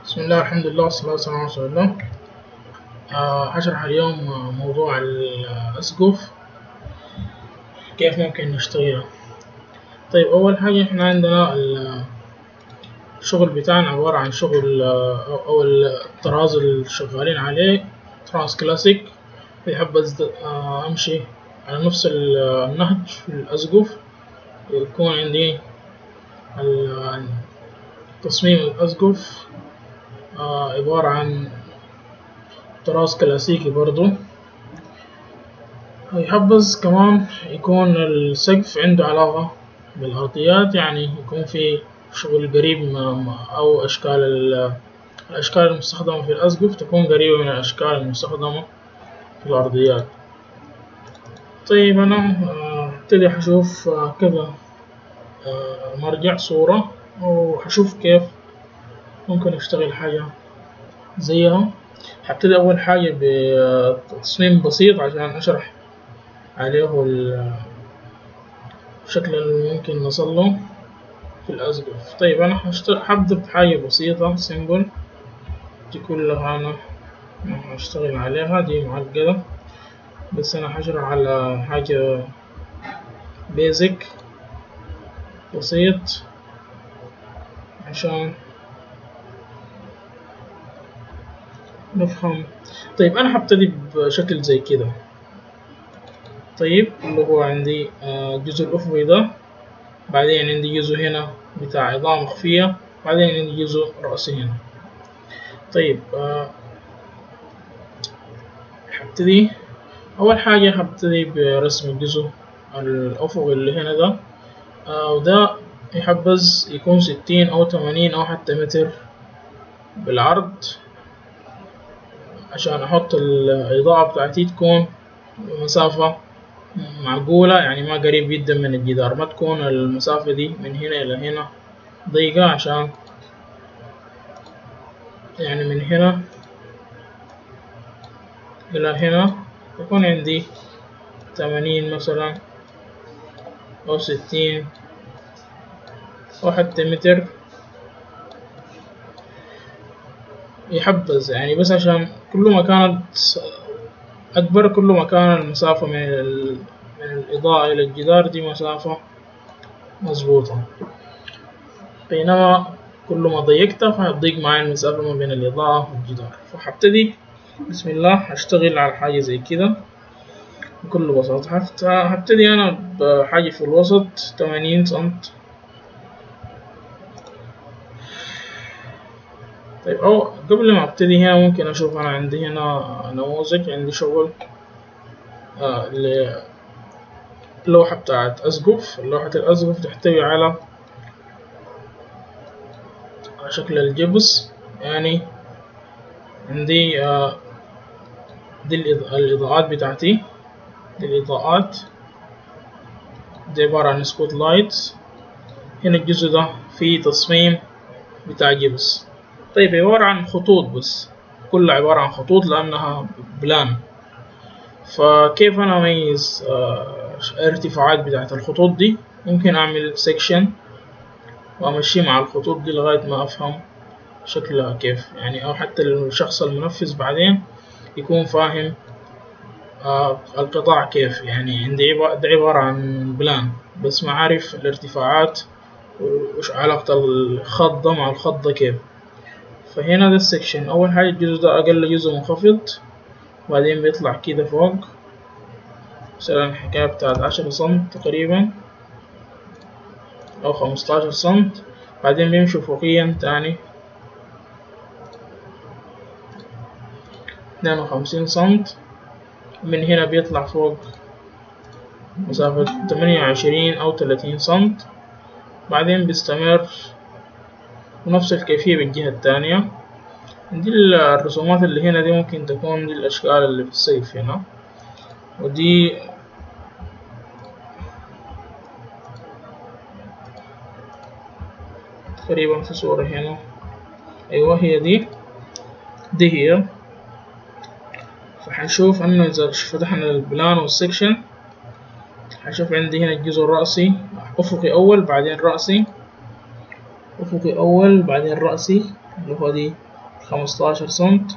بسم الله الحمد لله والصلاة والسلام على رسول الله آه، هشرح اليوم موضوع الأسقف كيف ممكن نشتغلها طيب أول حاجة احنا عندنا الشغل بتاعنا عبارة عن شغل آه، أو الطراز اللي شغالين عليه تراس كلاسيك بحبذ آه، أمشي على نفس النهج في الأسقف يكون عندي تصميم الأسقف آه عبارة عن طراز كلاسيكي برضو يحبذ كمان يكون السقف عنده علاقة بالأرضيات يعني يكون في شغل قريب أو أشكال الأشكال المستخدمة في الأسقف تكون قريبة من الأشكال المستخدمة في الأرضيات طيب أنا ابتدي أشوف كذا مرجع صورة وهشوف كيف ممكن أشتغل حاجة زيها هبتدي أول حاجة بتصميم بسيط عشان أشرح عليه الشكل اللي ممكن نصله في الأسقف طيب أنا هبدأ بحاجة بسيطة سيمبل دي كلها أنا هشتغل عليها دي معقدة بس أنا هشرح على حاجة بيزك بسيط عشان نفهم طيب أنا هبتدي بشكل زي كده طيب اللي هو عندي الجزء الأفقي ده بعدين عندي جزء هنا بتاع عظام مخفية بعدين عندي جزء رأسي هنا طيب هبتدي أول حاجة هبتدي برسم الجزء الأفقي اللي هنا ده وده يحبذ يكون ستين أو تمانين أو حتى متر بالعرض عشان أحط الإضاءة بتاعتي تكون مسافة معقولة يعني ما قريب جدا من الجدار ما تكون المسافة دي من هنا إلى هنا ضيقة عشان يعني من هنا إلى هنا يكون عندي تمانين مثلا أو ستين أو حتى متر يحبذ يعني بس عشان كل ما كانت أكبر كل ما كان المسافة من, من الإضاءة إلى الجدار دي مسافة مظبوطة بينما كل ما ضيقتها فهتضيق معي المسافة ما بين الإضاءة والجدار فحبتدي بسم الله هشتغل على حاجة زي كده بكل بساطة هبتدي أنا بحاجة في الوسط تمانين سنت طيب أو قبل ما أبتدي هنا ممكن أشوف أنا عندي هنا نموذج عندي شغل آه اللوحة بتاعت أسقف لوحة الأسقف تحتوي على شكل الجبس يعني عندي آه دي الإضاءات بتاعتي دي الإضاءات دي عبارة عن سبوت لايتس هنا الجزء ده فيه تصميم بتاع جبس طيب عبارة عن خطوط بس كلها عبارة عن خطوط لأنها بلان فكيف أنا أميز الارتفاعات بتاعت الخطوط دي ممكن أعمل سيكشن وأمشي مع الخطوط دي لغاية ما أفهم شكلها كيف يعني أو حتى الشخص المنفذ بعدين يكون فاهم القطاع كيف يعني عندي ده عبارة عن بلان بس ما عارف الارتفاعات وش علاقة الخط ده مع الخط ده كيف فهنا ده السكشن أول حاجة الجزء ده أقل جزء منخفض وبعدين بيطلع كده فوق مثلا الحكاية بتاعت عشرة سنت تقريبا أو خمستاشر سنت بعدين بيمشي فوقيا تاني اتنين وخمسين سنت من هنا بيطلع فوق مسافة تمانية وعشرين أو تلاتين سنت بعدين بيستمر ونفس الكيفية بالجهة التانية دي الرسومات اللي هنا دي ممكن تكون دي الأشكال اللي في الصيف هنا ودي تقريبا في صورة هنا أيوة هي دي دي هي فحنشوف أنه إذا فتحنا البلان والسكشن هشوف عندي هنا الجزء الرأسي أفقي أول بعدين رأسي أفقي أول بعدين رأسي اللي هو دي خمستاشر سنت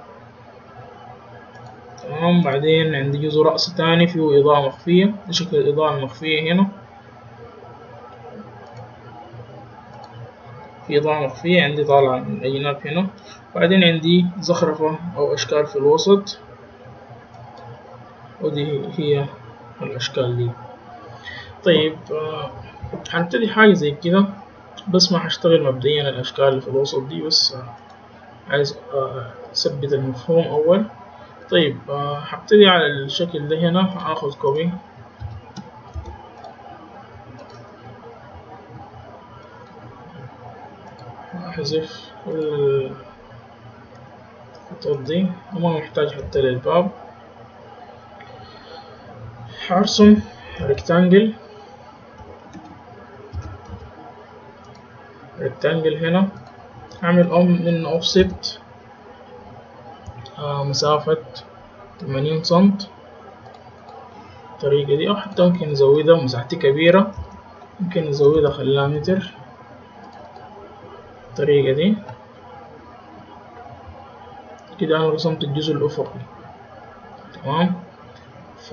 تمام بعدين عندي جزء رأس تاني فيه إضاءة مخفية ده شكل الإضاءة المخفية هنا في إضاءة مخفية عندي طالعة من الجناب هنا بعدين عندي زخرفة أو أشكال في الوسط ودي هي الأشكال دي طيب آه هنبتدي حاجة زي كده بس ما هشتغل مبدئيا الأشكال اللي في الوسط دي بس آه عايز آه أثبت المفهوم أول طيب آه هبتدي على الشكل ده هنا هاخد كوبي أحذف كل الخطوط دي وما محتاج حتى للباب هرسم ريكتانجل ريكتانجل هنا أعمل أم من أوفست آه مسافة تمانين سنت الطريقة دي أو حتى ممكن نزودها مساحتي كبيرة ممكن نزودها خليها متر الطريقة دي كده أنا رسمت الجزء الأفقي تمام ف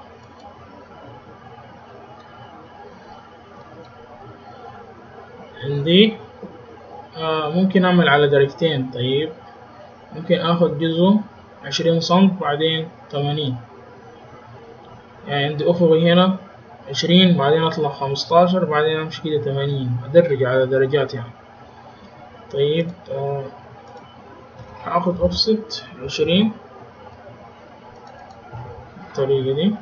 عندي آه ممكن أعمل على درجتين طيب ممكن آخد جزء عشرين سنت بعدين تمانين يعني عندي أفقي هنا عشرين بعدين أطلع خمستاشر بعدين أمشي كده تمانين أدرج على درجات يعني طيب آه هاخد اوفست عشرين الطريقة دي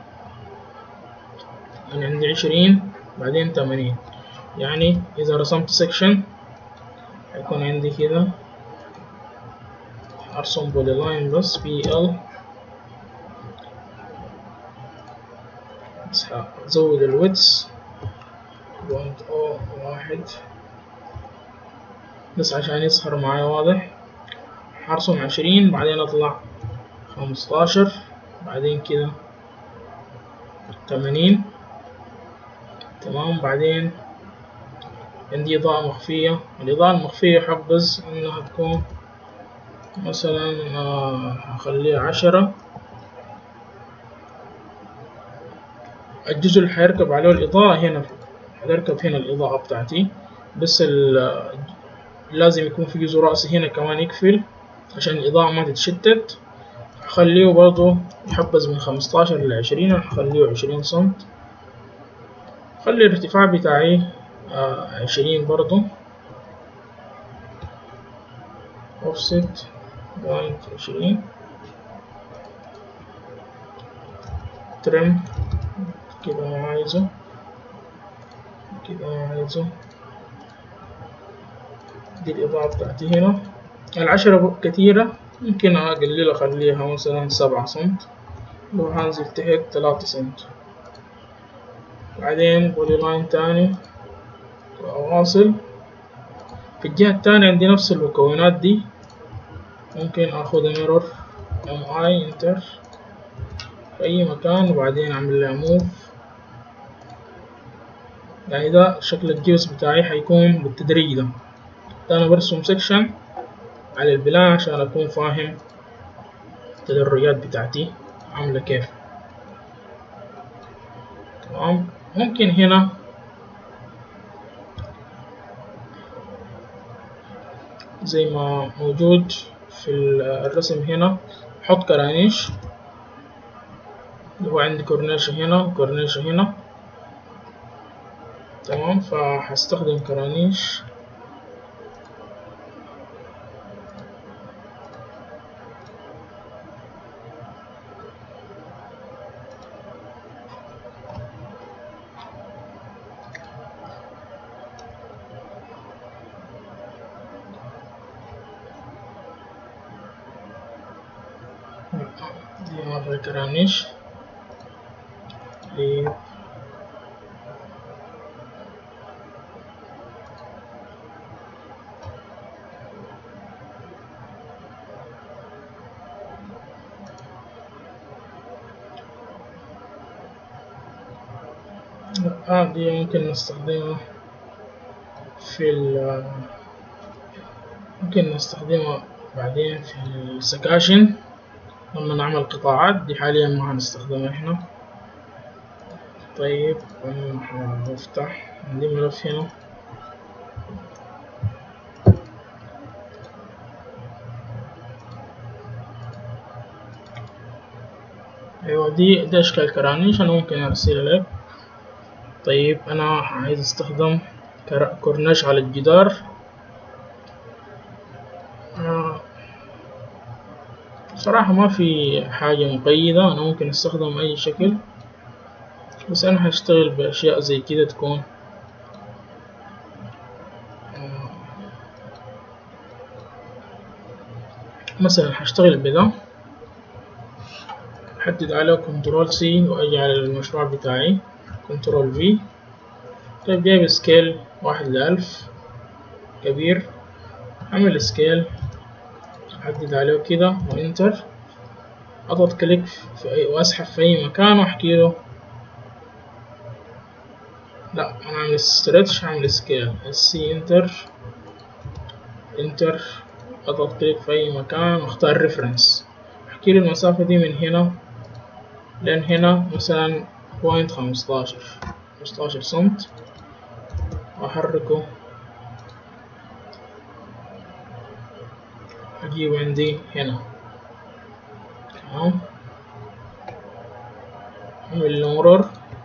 أنا عندي عشرين بعدين تمانين يعني إذا رسمت سكشن هيكون عندي كده أرسم بولي لاين بس بي ال بس هزود الويدز بوينت أو واحد بس عشان يظهر معايا واضح هرسم عشرين بعدين اطلع خمستاشر بعدين كده تمانين تمام بعدين عندي إضاءة مخفية الإضاءة المخفية حبذ إنها تكون مثلا هخليها عشرة الجزء اللي حيركب عليه الإضاءة هنا حتركب هنا الإضاءة بتاعتي بس لازم يكون في جزء رأسي هنا كمان يقفل عشان الإضاءة ما تتشتت هخليه برضو يحبذ من خمستاشر لعشرين هخليه عشرين سنت خلي الارتفاع بتاعي عشرين برضو offset بوينت عشرين ترم كده ما عايزه كده ما عايزه دي الإضاءة بتاعتي هنا العشرة كتيرة ممكن أقلل أخليها مثلا سبعة سنت لو هنزل تحت تلاتة سنت بعدين بولي لاين تاني وأواصل في الجهة التانية عندي نفس المكونات دي ممكن أخد ميرور ام اي انتر في أي مكان وبعدين أعمل لها موف يعني ده شكل الجبس بتاعي حيكون بالتدريج ده أنا برسم سكشن على البلان عشان أكون فاهم التدرجات بتاعتي عاملة كيف تمام ممكن هنا زي ما موجود في الرسم هنا حط كرانيش اللي هو عندي كورنيشة هنا وكورنيشة هنا تمام فهستخدم كرانيش دي مرة كرانيش طيب آه دي ممكن نستخدمها في ال ممكن نستخدمها بعدين في السكاشن لما نعمل قطاعات دي حاليا ما هنستخدمها احنا طيب نفتح عندي ملف هنا ايوه دي ده اشكال كرانيش انا ممكن ارسلها لك طيب انا عايز استخدم كورنيش على الجدار آه، صراحة ما في حاجة مقيدة أنا ممكن أستخدم أي شكل بس أنا هشتغل بأشياء زي كده تكون آه، مثلا هشتغل بده أحدد عليه كنترول سي وأجي على المشروع بتاعي كنترول في طيب جايب سكيل واحد لألف كبير أعمل سكيل أحدد عليه كده وإنتر أضغط كليك في أي وأسحب في أي مكان وأحكي له لا أنا أعمل ستريتش أعمل سكيل سي إنتر إنتر أضغط كليك في أي مكان وأختار ريفرنس أحكي له المسافة دي من هنا لين هنا مثلا بوينت خمستاشر خمستاشر سنت وأحركه أجيب عندي هنا تمام أعمل له مرور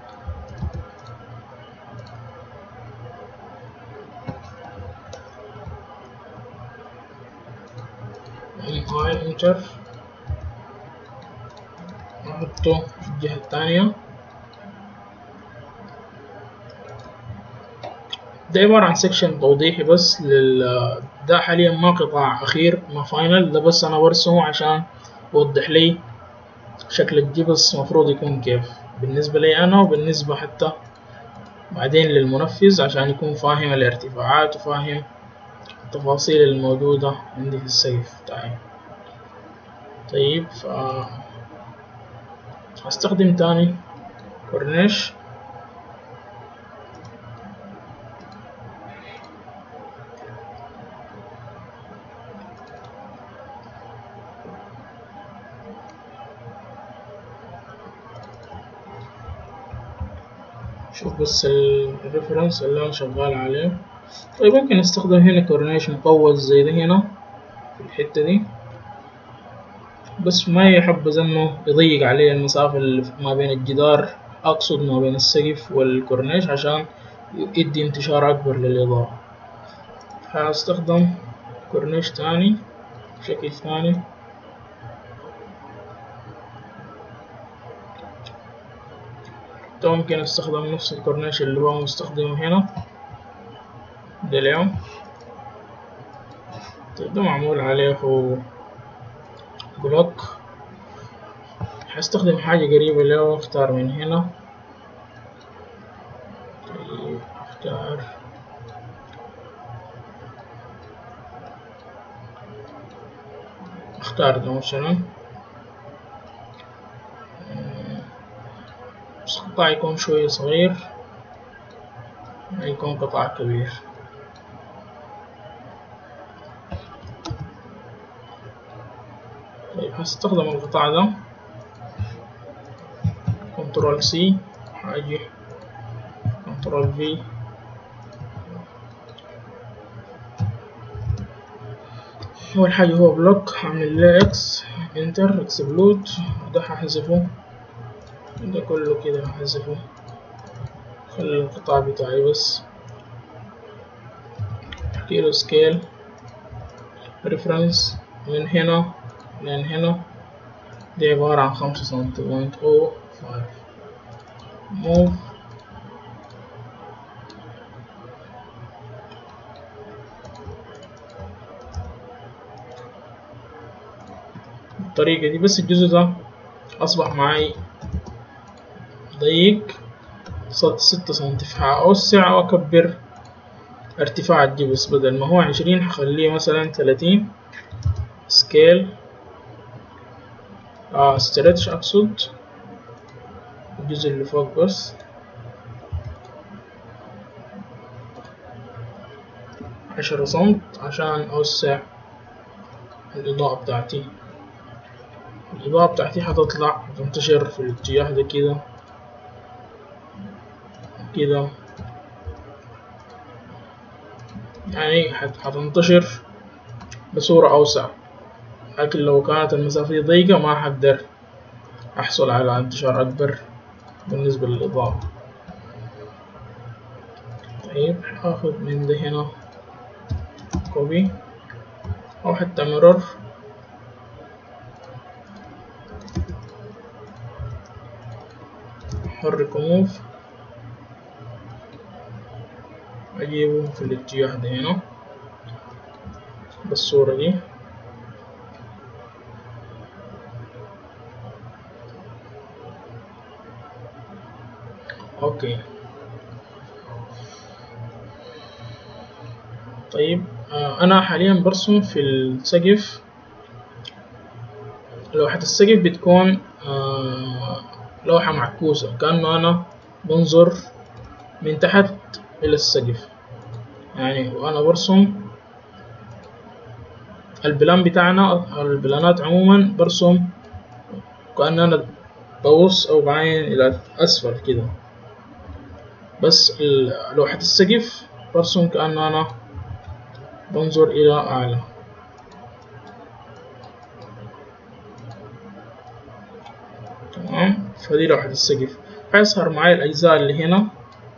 ام اي انتر أحطه في الجهة الثانية ده عبارة عن سكشن توضيحي بس لل ده حاليا ما قطاع أخير ما فاينل ده بس أنا برسمه عشان يوضح لي شكل الجبس مفروض يكون كيف بالنسبة لي أنا وبالنسبة حتى بعدين للمنفذ عشان يكون فاهم الارتفاعات وفاهم التفاصيل الموجودة عندي في السيف بتاعي طيب ف هستخدم تاني كورنيش شوف بس الريفرنس اللي أنا شغال عليه طيب ممكن نستخدم هنا كورنيش مقوس زي ده هنا في الحتة دي بس ما يحبذ انه يضيق عليه المسافة اللي ما بين الجدار اقصد ما بين السقف والكورنيش عشان يدي انتشار اكبر للاضاءة هستخدم كورنيش تاني بشكل ثاني ممكن استخدم نفس الكورنيش اللي هو مستخدمه هنا ده اليوم طيب ده معمول عليه بلوك هستخدم حاجة قريبة له اختار من هنا طيب اختار اختار ده مثلا بس قطاع يكون شوية صغير ما يكون قطاع كبير طيب هستخدم القطاع ده كنترول سي هاجي كنترول في أول حاجة هو بلوك هعمل له اكس انتر اكسبلود ده هحذفه ده كله كده هحذفه خلي القطاع بتاعي بس احكيله سكيل ريفرنس من هنا لين هنا دي عبارة عن خمسة سنتي بوينت او فايف موف بالطريقة دي بس الجزء ده أصبح معي ضيق ستة سنتي فهأوسع وأكبر ارتفاع الجبس بدل ما هو عشرين هخليه مثلا تلاتين سكيل آه ستريتش أقصد الجزء اللي فوق بس عشرة سنت عشان أوسع الإضاءة بتاعتي الإضاءة بتاعتي هتطلع تنتشر في الاتجاه ده كده كده يعني هتنتشر بصورة أوسع لكن لو كانت المسافة ضيقة ما هقدر أحصل على انتشار أكبر بالنسبة للإضاءة طيب هاخد من ده هنا كوبي أو حتى مرر أحرك موف أجيبه في الاتجاه ده هنا بالصورة دي اوكي طيب آه انا حاليا برسم في السقف لوحة السقف بتكون آه لوحة معكوسة كأنه انا بنظر من تحت الى السقف يعني وانا برسم البلان بتاعنا البلانات عموما برسم كأن انا ببص او بعين الى اسفل كده بس لوحة السقف برسم كأن أنا بنظر إلى أعلى تمام فدي لوحة السقف هيظهر معايا الأجزاء اللي هنا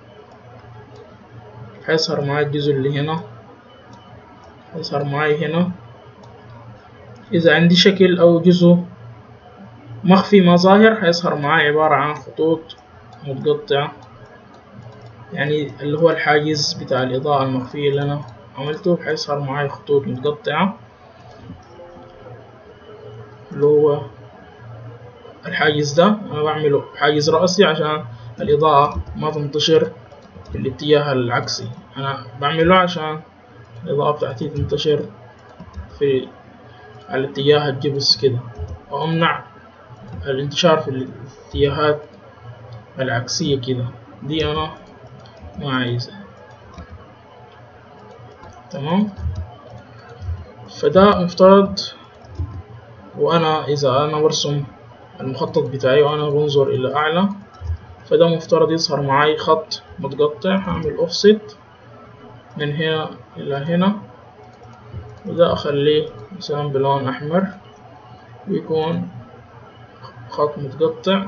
هيظهر معايا الجزء اللي هنا هيظهر معايا هنا إذا عندي شكل أو جزء مخفي ما ظاهر هيظهر معايا عبارة عن خطوط متقطعة يعني اللي هو الحاجز بتاع الإضاءة المخفية اللي أنا عملته هيظهر معايا خطوط متقطعة اللي هو الحاجز ده أنا بعمله حاجز رأسي عشان الإضاءة ما تنتشر في الاتجاه العكسي أنا بعمله عشان الإضاءة بتاعتي تنتشر في الاتجاه الجبس كده وأمنع الانتشار في الاتجاهات العكسية كده دي أنا ما عايزة تمام فده مفترض وأنا إذا أنا برسم المخطط بتاعي وأنا بنظر إلى أعلى فده مفترض يظهر معاي خط متقطع هعمل أوفست من هنا إلى هنا وده أخليه مثلا بلون أحمر ويكون خط متقطع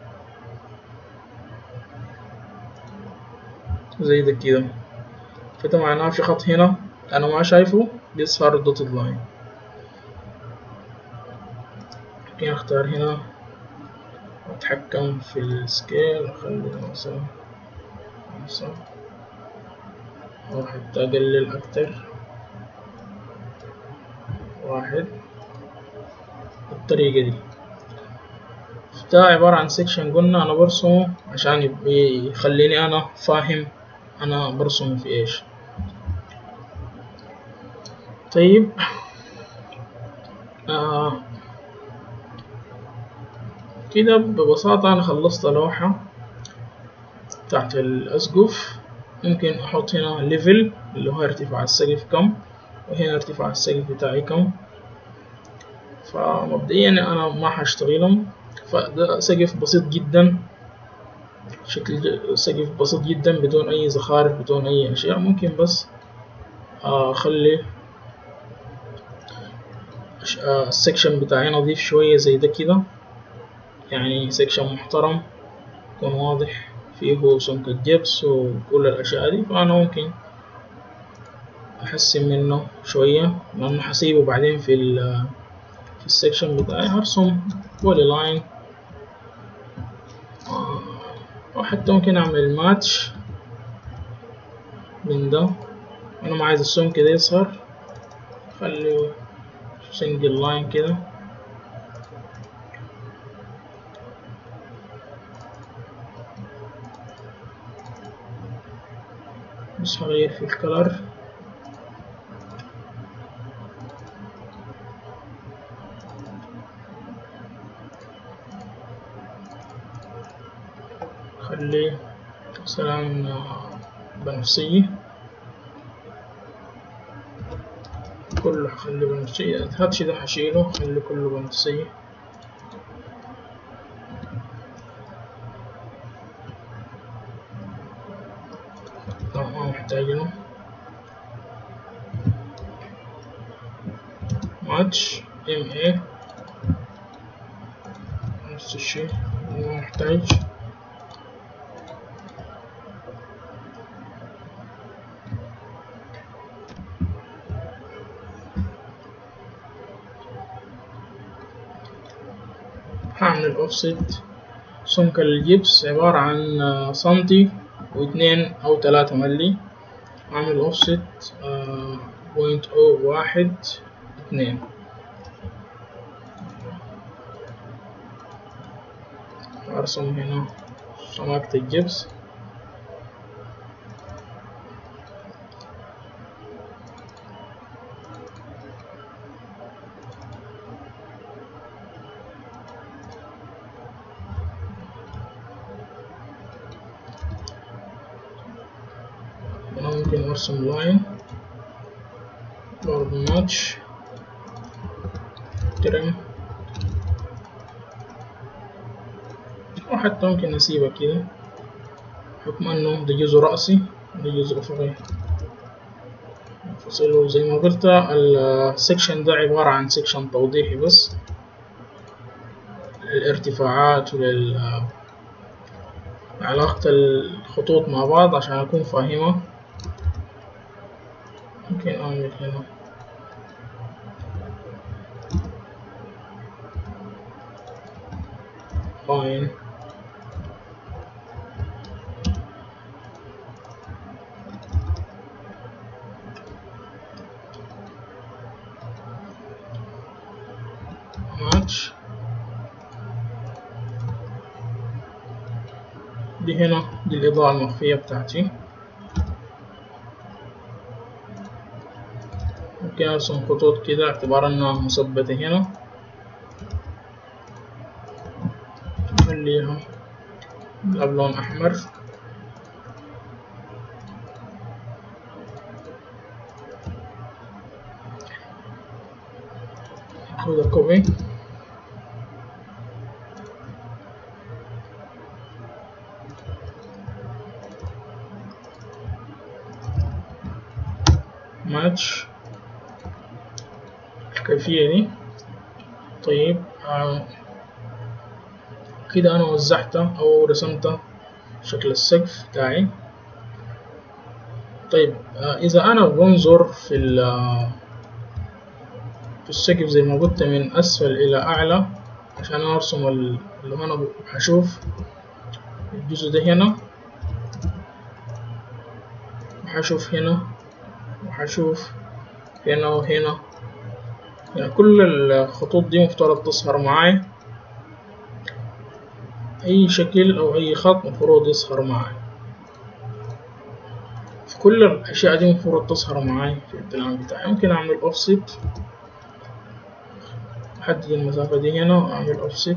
زي ده كده فده معناه في خط هنا أنا ما شايفه بيظهر الدوتد لاين ممكن أختار هنا أتحكم في السكيل أخلي مثلا خمسة أو حتى أقلل أكتر واحد بالطريقة دي ده عبارة عن سيكشن قلنا أنا برسمه عشان يخليني أنا فاهم أنا برسم في إيش طيب آه كده ببساطة أنا خلصت لوحة تحت الأسقف ممكن أحط هنا ليفل اللي هو ارتفاع السقف كم وهنا ارتفاع السقف بتاعي كم فمبدئيا أنا ما هشتغلهم فده سقف بسيط جدا شكل سقف بسيط جدا بدون أي زخارف بدون أي أشياء ممكن بس أخلي السكشن بتاعي نظيف شوية زي ده كده يعني سكشن محترم يكون واضح فيه سمك الجبس وكل الأشياء دي فأنا ممكن أحسن منه شوية لأنه حسيبه بعدين في ال في السكشن بتاعي هرسم بولي لاين وحتى ممكن أعمل ماتش من ده أنا ما عايز السمك ده يظهر خليه سنجل لاين كده بس هغير في الكلر خليه مثلا بنفسجي كل كله هخليه بنفسجي الهاتش ده هشيله خلي كله بنفسجي لا ما محتاجينه ماتش ام اي نفس الشيء ما محتاج هعمل اوفست سمك الجبس عبارة عن سنتي واثنين أو ثلاثة ملي أعمل اوفست بوينت أو واحد اثنين أرسم هنا سماكة الجبس هنا ممكن أرسم لاين برضه ماتش ترم وحتى ممكن نسيبها كده حكم انه ده جزء رأسي ده جزء أفقي فصله زي ما قلت السكشن ده عبارة عن سكشن توضيحي بس للارتفاعات ولل علاقة الخطوط مع بعض عشان أكون فاهمة ممكن أعمل هنا fine match دي هنا دي الإضاءة المخفية بتاعتي ممكن أرسم خطوط كده اعتبار إنها مثبتة هنا نخليها بلون أحمر خذ كوبي ماتش الكيفية دي طيب آه. كده أنا وزعته أو رسمته شكل السقف بتاعي طيب آه إذا أنا بنظر في في السقف زي ما قلت من أسفل إلى أعلى عشان أرسم اللي أنا هشوف الجزء ده هنا وهشوف هنا وهشوف هنا وهنا يعني كل الخطوط دي مفترض تظهر معاي أي شكل أو أي خط مفروض يظهر معاي في كل الأشياء دي مفروض تظهر معاي في البلان بتاعي ممكن أعمل أوفست أحدد المسافة دي هنا وأعمل أوفست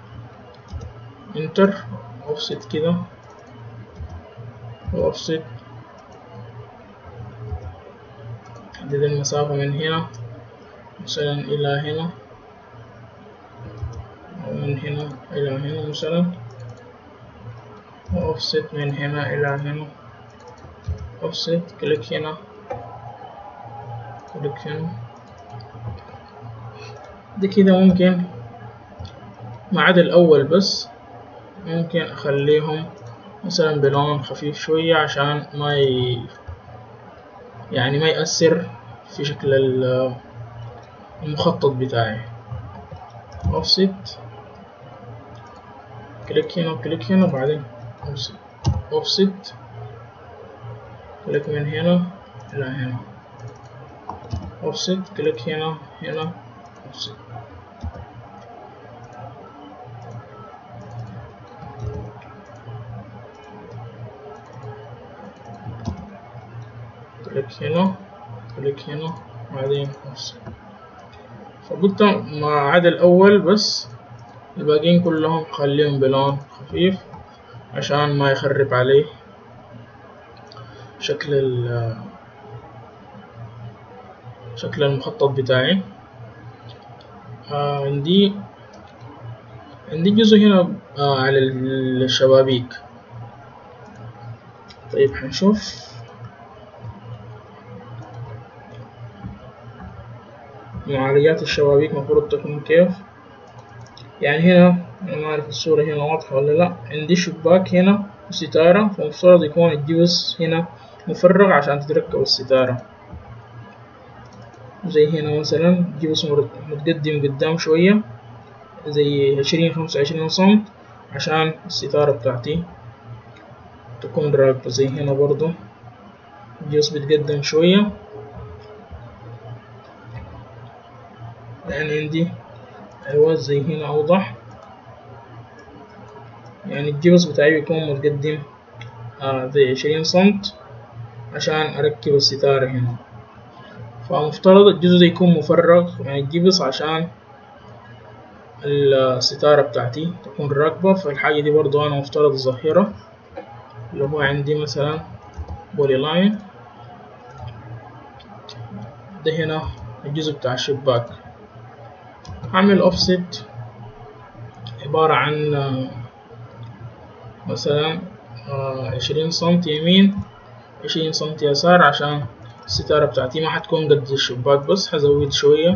انتر أوفست كده وأوفست أحدد المسافة من هنا مثلا إلى هنا من هنا إلى هنا مثلا وأوفست من هنا إلى هنا أوفست كليك هنا كليك هنا دي كده ممكن ما عدا الأول بس ممكن أخليهم مثلا بلون خفيف شوية عشان ما ي... يعني ما يأثر في شكل المخطط بتاعي أوفست كليك هنا وكليك هنا وبعدين أوفست أوفست كليك من هنا إلى هنا أوفست كليك هنا هنا أوفست كليك هنا كليك هنا بعدين أوفست فقلت ما عدا الأول بس الباقيين كلهم خليهم بلون خفيف عشان ما يخرب عليه شكل شكل المخطط بتاعي آه عندي عندي جزء هنا آه على الشبابيك طيب حنشوف معالجات الشبابيك مفروض تكون كيف يعني هنا أنا ما أعرف الصورة هنا واضحة ولا لأ عندي شباك هنا وستارة فمفترض يكون الجبس هنا مفرغ عشان تتركب الستارة زي هنا مثلا جبس متقدم قدام شوية زي عشرين خمسة وعشرين سنت عشان الستارة بتاعتي تكون راكبة زي هنا برضو الجبس بيتقدم شوية يعني عندي أيوة زي هنا أوضح يعني الجبس بتاعي بيكون متقدم آه زي عشرين سنت عشان أركب الستارة هنا فمفترض الجزء ده يكون مفرغ يعني الجبس عشان الستارة بتاعتي تكون راكبة فالحاجة دي برضو أنا مفترض أظهرها اللي هو عندي مثلا بولي لاين ده هنا الجزء بتاع الشباك هعمل اوفست عبارة عن مثلا عشرين سنتي يمين عشرين سنتي يسار عشان الستارة بتاعتي ما حتكون قد الشباك بس هزود شوية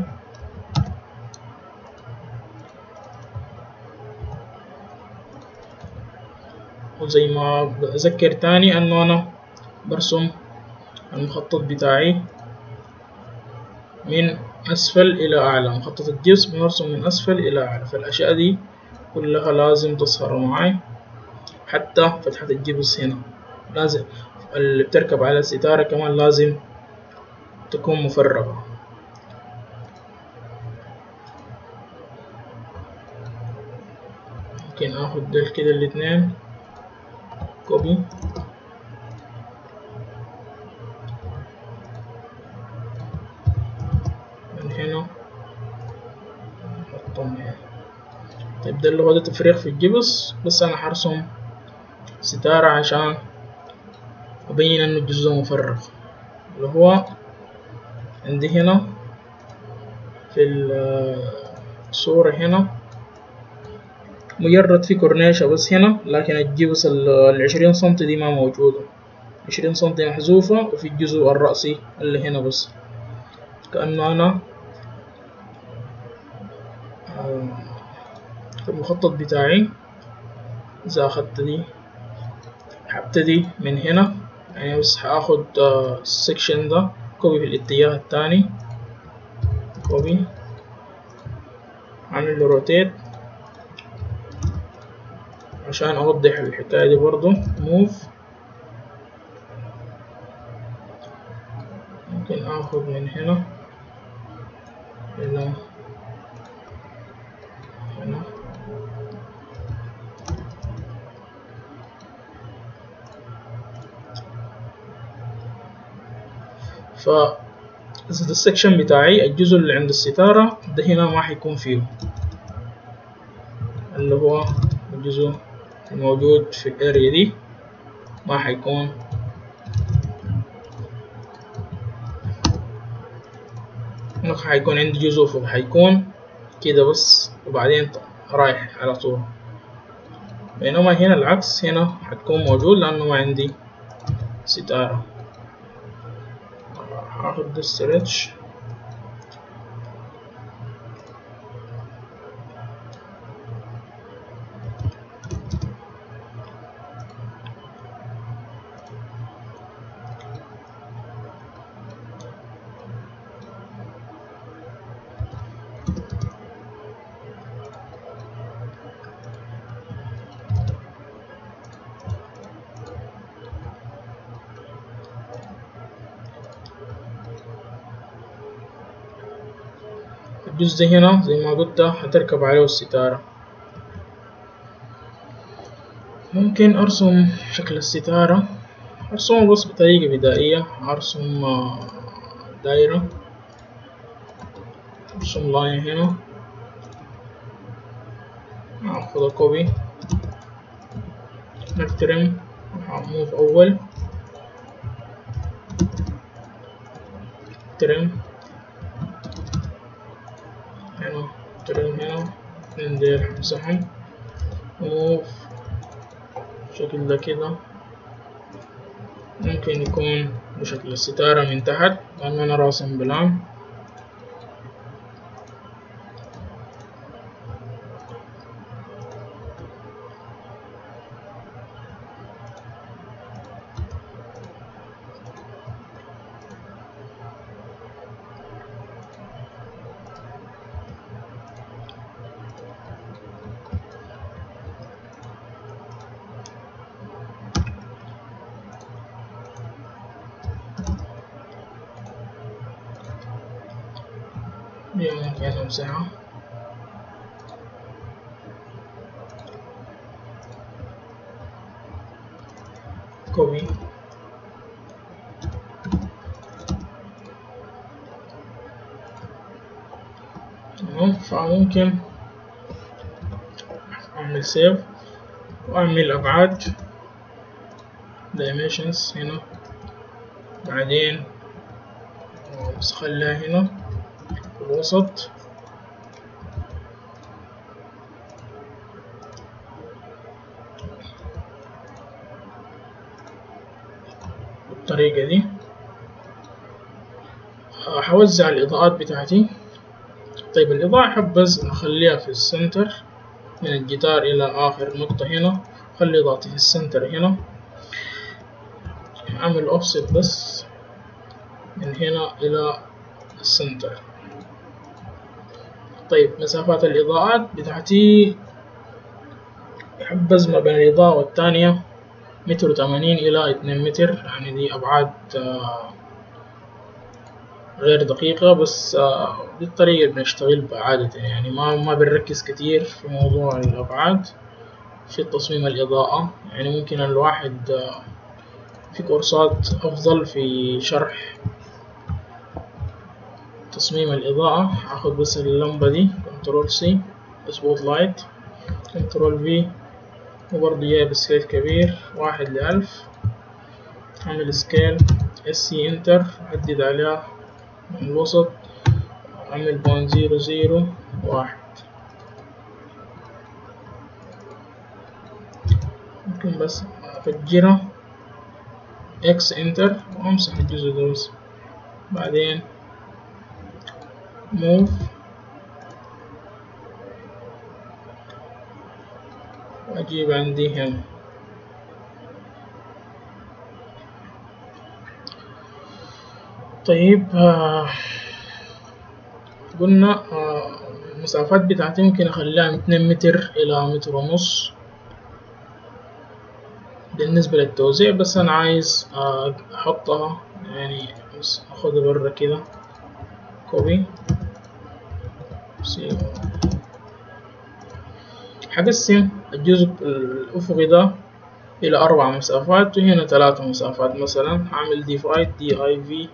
وزي ما بذكر تاني انه انا برسم المخطط بتاعي من أسفل إلى أعلى مخطط الجسم بنرسم من أسفل إلى أعلى فالأشياء دي كلها لازم تظهر معي حتى فتحة الجبس هنا لازم اللي بتركب على الستارة كمان لازم تكون مفرغة ممكن اخد دول كده الاتنين كوبي من هنا نحطهم هنا طيب ده اللي هو ده تفريغ في الجبس بس انا حرسم ستارة عشان أبين إنه الجزء مفرغ اللي هو عندي هنا في الصورة هنا مجرد في كورنيشة بس هنا لكن الجبس العشرين سنتي دي ما موجودة عشرين سنتي محذوفة وفي الجزء الرأسي اللي هنا بس كأنه أنا في المخطط بتاعي إذا أخدت دي هبتدي من هنا يعني بس هاخد السكشن ده كوبي في الاتجاه التاني كوبي اعمل له روتيت عشان اوضح الحكاية دي برضو موف ممكن اخد من هنا هنا هنا ف إذا السكشن بتاعي الجزء اللي عند الستارة ده هنا ما حيكون فيه اللي هو الجزء الموجود في الاريا دي ما حيكون هنا حيكون عندي جزء فوق حيكون كده بس وبعدين رايح على طول بينما هنا العكس هنا حتكون موجود لأنه ما عندي ستارة هاخد ده ستريتش الجزء ده هنا زي ما قلت هتركب عليه الستارة ممكن أرسم شكل الستارة أرسمه بس بطريقة بدائية أرسم دايرة أرسم لاين هنا أخذ كوبي نكترم موف أول ترم هنا ترين هنا اتنين ديل همسحهم موف بالشكل ده كده ممكن يكون بشكل الستارة من تحت لأن أنا راسم بلان دي ممكن أمسحها كوبي تمام فممكن أعمل سيف وأعمل أبعاد dimensions هنا بعدين بس خليها هنا في الوسط بالطريقة دي هوزع الإضاءات بتاعتي طيب الإضاءة أحب بس أخليها في السنتر من الجدار إلى آخر نقطة هنا خلي إضاءتي في السنتر هنا أعمل أوفست بس من هنا إلى السنتر طيب مسافات الإضاءات بتاعتي أحب أزمة بين الإضاءة والتانية متر وثمانين إلى اتنين متر يعني دي أبعاد غير دقيقة بس دي الطريقة اللي بنشتغل بها عادة يعني ما ما بنركز كتير في موضوع الأبعاد في تصميم الإضاءة يعني ممكن الواحد في كورسات أفضل في شرح تصميم الإضاءة هاخد بس اللمبة دي كنترول سي سبوت لايت كنترول في وبرضه جايب سكيل كبير واحد لألف أعمل سكيل اس سي انتر أحدد عليها من الوسط أعمل بوينت زيرو زيرو واحد ممكن بس أفجرها اكس انتر وأمسح الجزء ده بس بعدين move وأجيب عندي هنا طيب آه قلنا آه المسافات بتاعتي ممكن أخليها من اتنين متر إلى متر ونص بالنسبة للتوزيع بس أنا عايز آه أحطها يعني بس أخدها برا كده كوبي حقسم الجزء الأفقي ده إلى أربع مسافات وهنا ثلاثة مسافات مثلا هعمل ديفايد دي اي في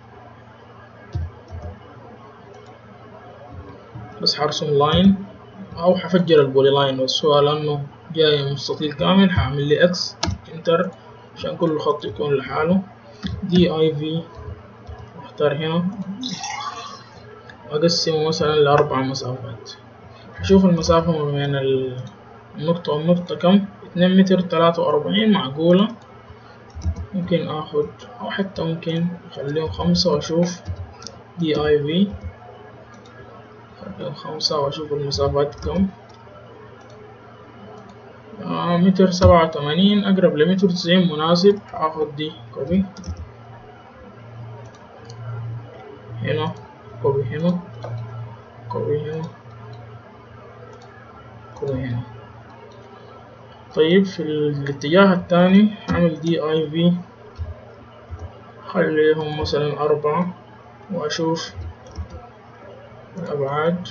بس هرسم لاين أو هفجر البولي لاين بس هو لأنه جاي مستطيل كامل هعمل لي اكس انتر عشان كل خط يكون لحاله دي اي في اختار هنا أقسمه مثلا لأربع مسافات أشوف المسافة ما بين النقطة والنقطة كم اتنين متر تلاتة وأربعين معقولة ممكن آخد أو حتى ممكن أخليهم خمسة وأشوف دي آي في أخليهم خمسة وأشوف المسافات كم آه متر سبعة وتمانين أقرب لمتر تسعين مناسب هاخد دي كوبي هنا كوبي هنا كوبي هنا كوبي هنا طيب في الاتجاه الثاني هعمل دي اي في خليهم مثلا أربعة وأشوف الأبعاد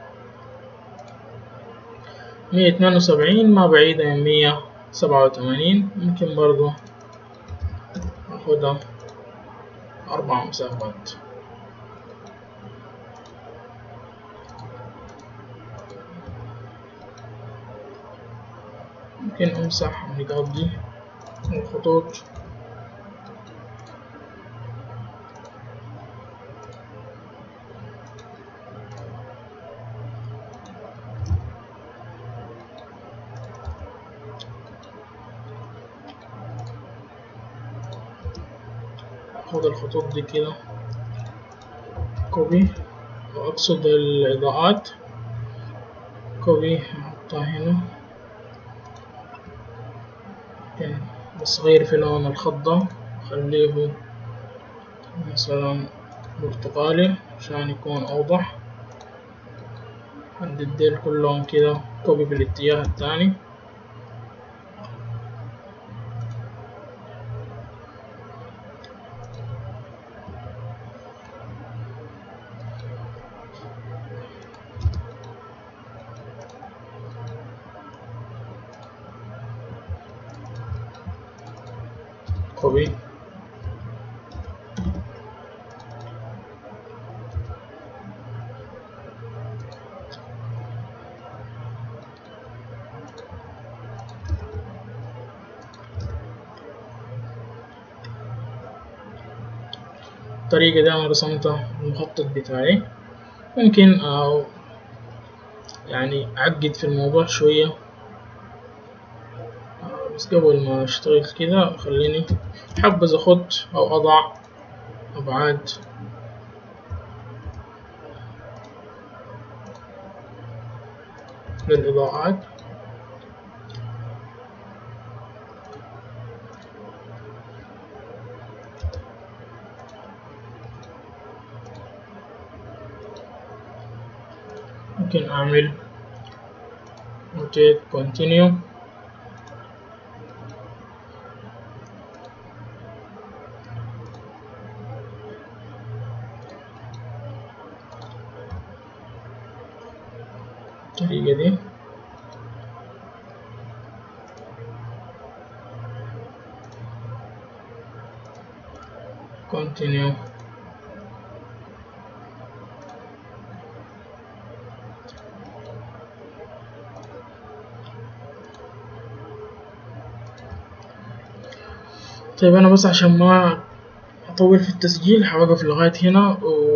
مية اتنين وسبعين ما بعيدة من مية سبعة وتمانين ممكن برضو أخدها أربع مسافات ممكن أمسح النقاط دي والخطوط خد الخطوط دي كده كوبي وأقصد الإضاءات كوبي أحطها هنا ممكن بس غير في لون الخط ده خليه مثلا برتقالي عشان يكون أوضح حدد ديل كلهم كده كوبي بالاتجاه التاني كوبي الطريقة دي أنا رسمتها المخطط بتاعي ممكن أو يعني أعقد في الموضوع شوية بس قبل ما أشتغل كده خليني حبذ أخد أو أضع أبعاد للإضاءات ممكن أعمل rotate continue الطريقة دي continue طيب أنا بس عشان ما أطول في التسجيل حوقف لغاية هنا و